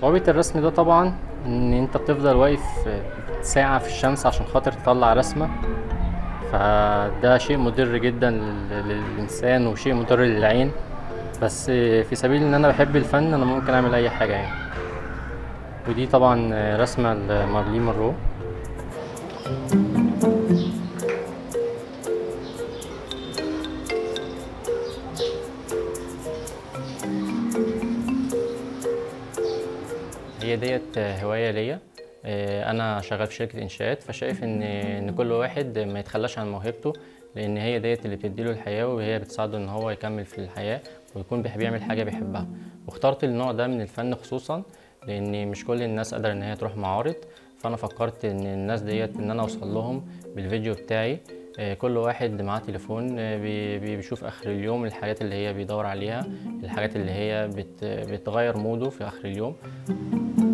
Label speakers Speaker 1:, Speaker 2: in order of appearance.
Speaker 1: صعوبة الرسم ده طبعا ان انت بتفضل واقف ساعة في الشمس عشان خاطر تطلع رسمة فده شيء مضر جدا لل- للإنسان وشيء مضر للعين بس في سبيل ان انا بحب الفن انا ممكن اعمل اي حاجة يعني ودي طبعا رسمة لمارلين مونرو هي ديت هواية ليا آه، أنا شغال في شركة إنشاءات فشايف إن إن كل واحد ما يتخلاش عن موهبته لأن هي ديت اللي بتديله الحياة وهي بتساعده إن هو يكمل في الحياة ويكون بيحب يعمل حاجة بيحبها واخترت النوع ده من الفن خصوصا لأن مش كل الناس قادرة إن هي تروح معارض فأنا فكرت إن الناس ديت إن أنا أوصل لهم بالفيديو بتاعي آه، كل واحد معاه تليفون آه، بي- بي- بيشوف آخر اليوم الحاجات اللي هي بيدور عليها الحاجات اللي هي بت- بتغير موده في آخر اليوم